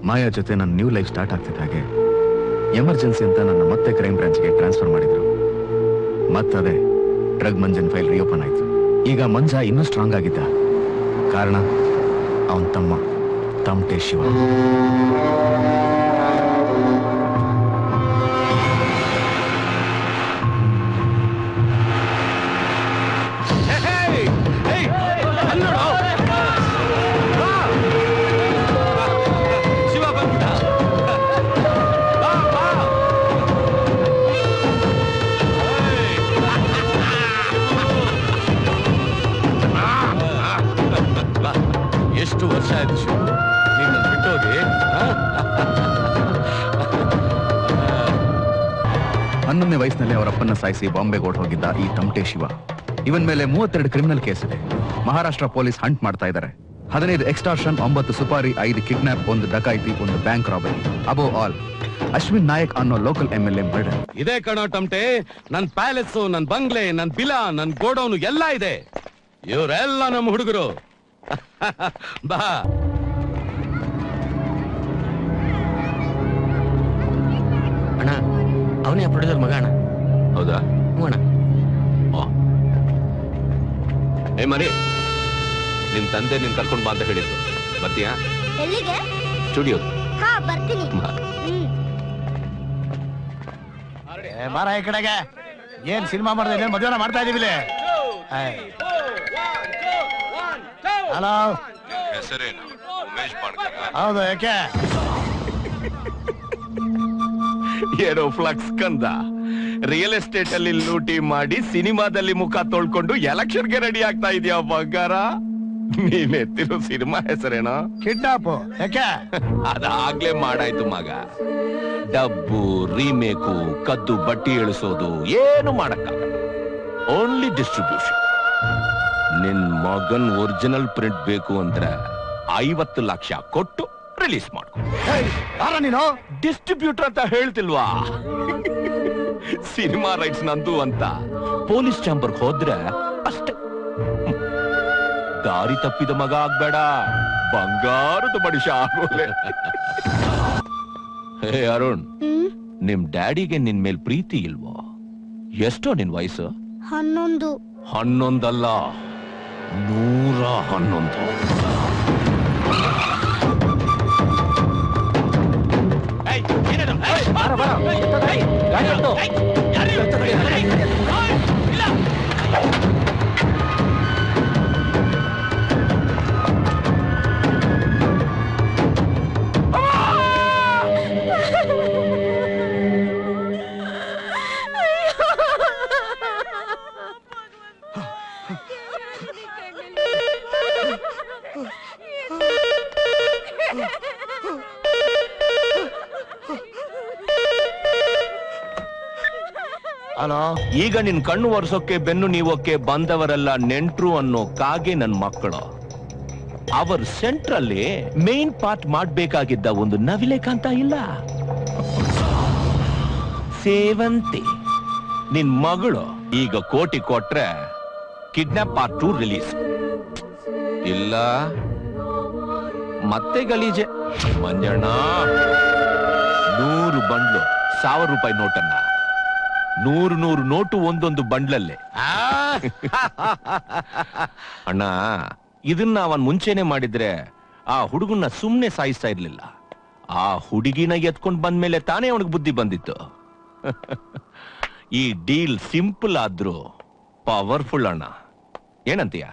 ಮಾಯಾ ಜೊತೆ ನನ್ನ new life start ಆಗ್ತಿದ್ದ ಹಾಗೆ ಎಮರ್ಜೆನ್ಸಿ ಅಂತ ನನ್ನ ಮತ್ತೆ ಕ್ರೈಮ್ ಬ್ರಾಂಚ್ಗೆ ಟ್ರಾನ್ಸ್ಫರ್ ಮಾಡಿದ್ರು ಮತ್ತದೇ ಡ್ರಗ್ ಮಂಜನ್ ಫೈಲ್ ರಿಓಪನ್ ಆಯ್ತು ಈಗ ಮಂಜ ಇನ್ನೂ ಸ್ಟ್ರಾಂಗ್ ಆಗಿದ್ದ ಕಾರಣ ಅವನ್ ತಮ್ಮ ತಮಟೆ ಶಿವ ಶಿವ ಬಂದ್ಬಿಟ್ಟ ಬಾ, ಬಾ. ಬಾ. ಎಷ್ಟು ವರ್ಷ ಆಯ್ತು ಶಿವ ನಿನ್ನ ಬಿಟ್ಟೋಗಿ ಆ? ಹನ್ನೊಂದನೇ ವಯಸ್ಸಿನಲ್ಲಿ ಅವರಪ್ಪನ ಸಾಯಿಸಿ ಬಾಂಬೆಗೆ ಓಡ್ ಹೋಗಿದ್ದ ಈ ತಮಟೆ ಶಿವ ಇವನ್ ಮೇಲೆ ಮೂವತ್ತೆರಡು ಕ್ರಿಮಿನಲ್ ಕೇಸ್ ಇದೆ ಮಹಾರಾಷ್ಟ್ರ ಪೊಲೀಸ್ ಹಂಟ್ ಮಾಡ್ತಾ ಇದ್ದಾರೆ ಹದಿನೈದು ಎಕ್ಸ್ಟಾರ್ಷನ್ ಒಂಬತ್ತು ಸುಪಾರಿ ಐದು ಕಿಡ್ನಾಪ್ ಒಂದು ಡಕಾಯಿತಿ ಒಂದು ಬ್ಯಾಂಕ್ ರಾಬರಿ ಅಬೋ ಆಲ್ ಅಶ್ವಿನ್ ನಾಯಕ್ ಅನ್ನೋ local M L A murder ಇದೇ ಕಣೋ ಟಮಟೆ ನನ್ ಪ್ಯಾಲೇಸ್ ನನ್ ಬಂಗ್ಲೆ ನನ್ ಬಿಲಾ ನನ್ ಗೋಡೌನ್ ಎಲ್ಲ ಇದೆ ಇವರೆಲ್ಲ ನಮ್ಮ ಹುಡುಗರು ಬಾ ಅಣ್ಣ ಅವನೇ ಪ್ರೊಡ್ಯೂಸರ್ ಮಗ ಅಣ್ಣ ಹೌದಾ ಹ್ಞೂ ಅಣ್ಣ ಆ. ಏ ಮರಿ ನಿಮ್ ತಂದೆ ನಿನ್ ಕರ್ಕೊಂಡ್ ಬಾ ಅಂತ ಹೇಳಿದ್ರು ಬರ್ತೀಯಾ ಎಲ್ಲಿಗೆ ಸ್ಟುಡಿಯೋ ಹಾ ಬರ್ತೀನಿ ಹ್ಮ್ ಬಾರ ಈ ಕಡೆಗೆ ಏನ್ ಸಿನಿಮಾ ಮಾಡ್ತಾ ಇದ್ದೇನೆ ಮದುವೆನ ಮಾಡ್ತಾ ಇದೀವಿ ಹಲೋ ಹೆಸರೇನು ಉಮೇಶ್ ಬಾಣ್ಕರ ಹೌದು ಯಾಕೆ ಏನೋ ಫ್ಲಕ್ಸ್ ಕಂದ ರಿಯಲ್ ಎಸ್ಟೇಟ್ ಅಲ್ಲಿ ಲೂಟಿ ಮಾಡಿ ಸಿನಿಮಾದಲ್ಲಿ ಮುಖ ತೊಳ್ಕೊಂಡು ಎಲೆಕ್ಷನ್ಗೆ ರೆಡಿ ಆಗ್ತಾ ಇದೆಯಾ ಬಂಗಾರ ನೀನ್ ಎತ್ತಿರೋ ಸಿನಿಮಾ ಹೆಸರೇನೋ ಕಿಡ್ನಾಪ್ ಯಾಕೆ ಅದಾಗ್ಲೇ ಮಾಡಾಯ್ತು ಮಗ ಡಬ್ಬು ರೀಮೇಕು ಕದ್ದು ಬಟ್ಟಿ ಇಳಿಸೋದು ಏನು ಮಾಡಕ್ಕಾಗಲ್ಲ ಓನ್ಲಿ ಡಿಸ್ಟ್ರಿಬ್ಯೂಷನ್ ನಿನ್ ಮಗನ್ ಒರಿಜಿನಲ್ ಪ್ರಿಂಟ್ ಬೇಕು ಅಂದ್ರೆ ಐವತ್ತು ಲಕ್ಷ ಕೊಟ್ಟು ರಿಲೀಸ್ ಮಾಡ್ಕೊ ಏಯ್, ಯಾರ ನೀನು ಡಿಸ್ಟ್ರಿಬ್ಯೂಟರ್ ಅಂತ ಹೇಳ್ತಿಲ್ವಾ ಸಿನಿಮಾ ರೈಟ್ಸ್ ನಂದು ಅಂತ ಪೊಲೀಸ್ ಚಾಂಬರ್ ಹೋದ್ರೆ ಅಷ್ಟೇ ಹ್ಮ್. ದಾರಿ ತಪ್ಪಿದ ಮಗ ಆಗ್ಬೇಡ ಬಂಗಾರದ ಮನುಷ್ಯ ಆಗೋಲೆ ಹೇ ಅರುಣ್ ಹ್ಮ್ ನಿಮ್ ಡ್ಯಾಡಿಗೆ ನಿನ್ ಮೇಲ್ ಪ್ರೀತಿ ಇಲ್ವೋ ಎಷ್ಟೋ ನಿನ್ ವಯಸ್ಸು ಹನ್ನೊಂದು ಹನ್ನೊಂದಲ್ಲ ನೂರ ಹನ್ನೊಂದು ಹಲೋ ಈಗ ನಿನ್ ಕಣ್ಣು ಒರೆಸೋಕೆ ಬೆನ್ನು ನೀವೋಕೆ ಬಂದವರೆಲ್ಲ ನೆಂಟ್ರು ಅನ್ನೋ ಕಾಗೆ ನನ್ ಮಕ್ಕಳು ಅವರ್ ಸೆಂಟ್ರಲ್ಲಿ ಮೇನ್ ಪಾರ್ಟ್ ಮಾಡ್ಬೇಕಾಗಿದ್ದ ಒಂದು ನವಿಲೆ ಕಾಂತ ಇಲ್ಲ ಸೇವಂತಿ ನಿನ್ ಮಗಳು ಈಗ ಕೋಟಿ ಕೊಟ್ರೆ ಕಿಡ್ನಾಪ್ ಪಾರ್ಟ್ ಟೂ ರಿಲೀಸ್ ಇಲ್ಲ ಮತ್ತೆ ಗಲೀಜೆ ಮಂಜಣ್ಣ ನೂರು ಬಂಡ್ಲು ಸಾವಿರ ರೂಪಾಯಿ ನೋಟನ್ನ ನೂರು ನೂರು ನೋಟು ಒಂದೊಂದು ಬಂಡ್ಲಲ್ಲೇ ಅಣ್ಣ ಇದನ್ನ ಅವನ್ ಮುಂಚೆನೆ ಮಾಡಿದ್ರೆ ಆ ಹುಡುಗನ್ನ ಸುಮ್ನೆ ಸಾಯಿಸ್ತಾ ಇರ್ಲಿಲ್ಲ ಆ ಹುಡುಗಿನ ಎತ್ಕೊಂಡ್ ಬಂದ್ಮೇಲೆ ತಾನೇ ಅವನಿಗೆ ಬುದ್ಧಿ ಬಂದಿತ್ತು ಈ ಡೀಲ್ ಸಿಂಪಲ್ ಆದ್ರೂ ಪವರ್ಫುಲ್ ಅಣ್ಣ ಏನಂತೀಯ